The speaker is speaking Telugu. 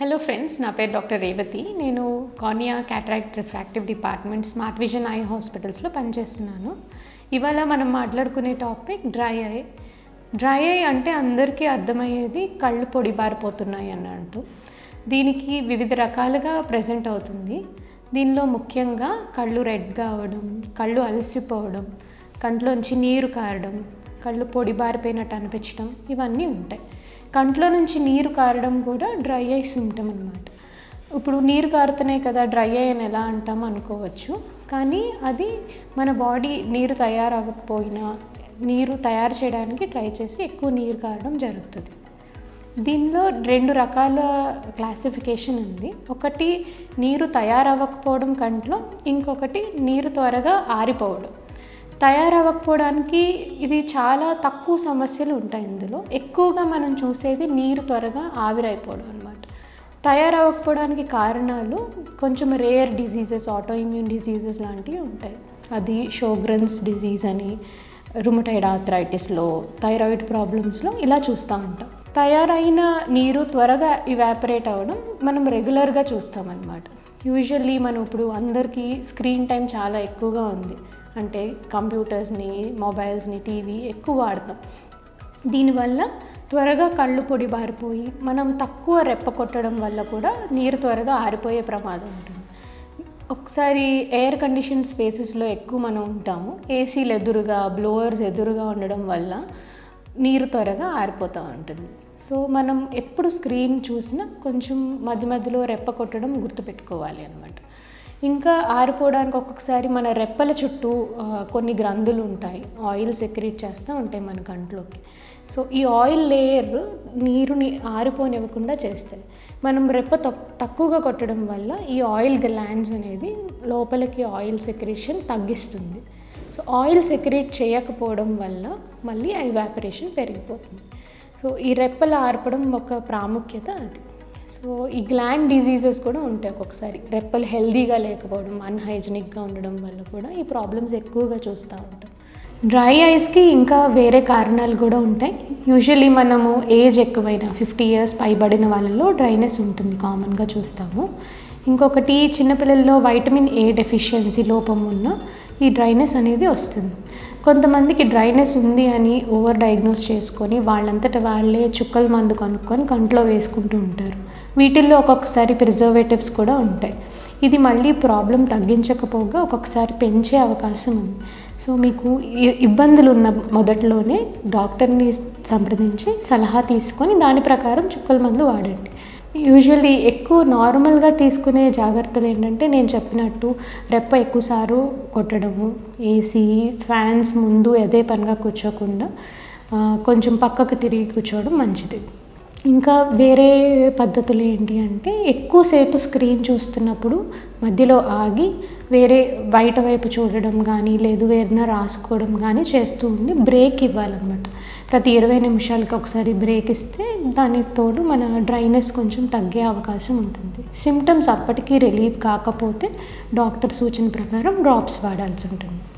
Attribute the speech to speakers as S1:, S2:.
S1: హలో ఫ్రెండ్స్ నా పేరు డాక్టర్ రేవతి నేను cornea cataract refractive department smart vision eye హాస్పిటల్స్లో పనిచేస్తున్నాను ఇవాళ మనం మాట్లాడుకునే topic dry eye dry eye అంటే అందరికీ అర్థమయ్యేది కళ్ళు పొడిబారిపోతున్నాయి అన్నట్టు దీనికి వివిధ రకాలుగా ప్రజెంట్ అవుతుంది దీనిలో ముఖ్యంగా కళ్ళు రెడ్గా అవడం కళ్ళు అలసిపోవడం కంట్లోంచి నీరు కారడం కళ్ళు పొడిబారిపోయినట్టు అనిపించడం ఇవన్నీ ఉంటాయి కంట్లో నుంచి నీరు కారడం కూడా డ్రై ఐ సిమ్టమ్ అనమాట ఇప్పుడు నీరు కారుతున్నాయి కదా డ్రై ఐ అని ఎలా అంటాం అనుకోవచ్చు కానీ అది మన బాడీ నీరు తయారవ్వకపోయినా నీరు తయారు చేయడానికి ట్రై చేసి ఎక్కువ నీరు కారడం జరుగుతుంది దీనిలో రెండు రకాల క్లాసిఫికేషన్ ఉంది ఒకటి నీరు తయారవ్వకపోవడం కంట్లో ఇంకొకటి నీరు త్వరగా ఆరిపోవడం తయారవ్వకపోవడానికి ఇది చాలా తక్కువ సమస్యలు ఉంటాయి ఇందులో ఎక్కువగా మనం చూసేది నీరు త్వరగా ఆవిరైపోవడం అనమాట తయారవ్వకపోవడానికి కారణాలు కొంచెం rare diseases auto immune diseases లాంటివి ఉంటాయి అది షోగ్రన్స్ డిజీజ్ అని రుమటైడ్ ఆర్థరైటిస్లో థైరాయిడ్ ప్రాబ్లమ్స్లో ఇలా చూస్తూ ఉంటాం తయారైన నీరు త్వరగా ఇవాపరేట్ అవ్వడం మనం రెగ్యులర్గా చూస్తామన్నమాట యూజువల్లీ మనం ఇప్పుడు అందరికీ స్క్రీన్ టైం చాలా ఎక్కువగా ఉంది అంటే కంప్యూటర్స్ని మొబైల్స్ని టీవీ ఎక్కువ వాడతాం దీనివల్ల త్వరగా కళ్ళు పొడి బారిపోయి మనం తక్కువ రెప్ప కొట్టడం వల్ల కూడా నీరు త్వరగా ఆరిపోయే ప్రమాదం ఉంటుంది ఒకసారి ఎయిర్ కండిషన్ స్పేసెస్లో ఎక్కువ మనం ఉంటాము ఏసీలు ఎదురుగా బ్లోవర్స్ ఎదురుగా ఉండడం వల్ల నీరు త్వరగా ఆరిపోతూ ఉంటుంది సో మనం ఎప్పుడు స్క్రీన్ చూసినా కొంచెం మధ్య మధ్యలో రెప్ప కొట్టడం గుర్తుపెట్టుకోవాలి అనమాట ఇంకా ఆరిపోవడానికి ఒక్కొక్కసారి మన రెప్పల చుట్టూ ఆ, కొన్ని గ్రంథులు ఉంటాయి ఆయిల్ సెక్రేట్ చేస్తూ ఉంటాయి మన కంట్లోకి సో ఈ ఆయిల్ లేయర్ నీరుని ఆరిపోనివ్వకుండా చేస్తాయి మనం రెప్ప తక్- తక్కువగా కొట్టడం వల్ల ఈ ఆయిల్ గ్లాండ్స్ అనేది లోపలికి ఆయిల్ సెక్రేషన్ తగ్గిస్తుంది సో ఆయిల్ సెక్రేట్ చేయకపోవడం వల్ల మళ్ళీ ఆ ఇవాపరేషన్ పెరిగిపోతుంది సో ఈ రెప్పలు ఆర్పడం ఒక ప్రాముఖ్యత అది సో ఈ గ్లాండ్ డిజీజెస్ కూడా ఉంటాయి ఒక్కొక్కసారి రెప్పలు హెల్దీగా లేకపోవడం అన్హైజనిక్గా ఉండడం వల్ల కూడా ఈ ప్రాబ్లమ్స్ ఎక్కువగా చూస్తూ ఉంటాం డ్రై ఐస్కి ఇంకా వేరే కారణాలు కూడా ఉంటాయి యూజువలీ మనము ఏజ్ ఎక్కువైన ఫిఫ్టీ ఇయర్స్ పైబడిన వాళ్ళలో డ్రైనెస్ ఉంటుంది కామన్గా చూస్తాము ఇంకొకటి చిన్నపిల్లల్లో వైటమిన్ ఏ డెఫిషియన్సీ లోపం ఉన్న ఈ డ్రైనెస్ అనేది వస్తుంది కొంతమందికి డ్రైనెస్ ఉంది అని ఓవర్ డయాగ్నోస్ చేసుకొని వాళ్ళంతట వాళ్ళే చుక్కల మందు కొనుక్కొని కంట్లో వేసుకుంటూ ఉంటారు వీటిల్లో ఒక్కొక్కసారి ప్రిజర్వేటివ్స్ కూడా ఉంటాయి ఇది మళ్ళీ ప్రాబ్లం తగ్గించకపోగా ఒక్కొక్కసారి పెంచే అవకాశం ఉంది సో మీకు ఇ- ఇబ్బందులు ఉన్న మొదట్లోనే డాక్టర్ని సంప్రదించి సలహా తీసుకొని దాని ప్రకారం చుక్కల మందు వాడండి యూజువల్లీ ఎక్కువ నార్మల్గా తీసుకునే జాగ్రత్తలు ఏంటంటే నేను చెప్పినట్టు రెప్ప ఎక్కువసార్లు కొట్టడము ఏసీ ఫ్యాన్స్ ముందు అదే పనిగా కూర్చోకుండా ఆ, కొంచెం పక్కకు తిరిగి కూర్చోవడం మంచిది ఇంకా వేరే పద్ధతులు ఏంటి అంటే ఎక్కువసేపు స్క్రీన్ చూస్తున్నప్పుడు మధ్యలో ఆగి వేరే బయట వైపు చూడడం కానీ లేదు వేరేనా రాసుకోవడం కానీ చేస్తూ ఉండి బ్రేక్ ఇవ్వాలన్నమాట ప్రతి ఇరవై నిమిషాలకి ఒకసారి బ్రేక్ ఇస్తే దానికి తోడు మన డ్రైనెస్ కొంచెం తగ్గే అవకాశం ఉంటుంది సిమ్టమ్స్ అప్పటికీ రిలీవ్ కాకపోతే డాక్టర్ సూచన ప్రకారం డ్రాప్స్ వాడాల్సి ఉంటుంది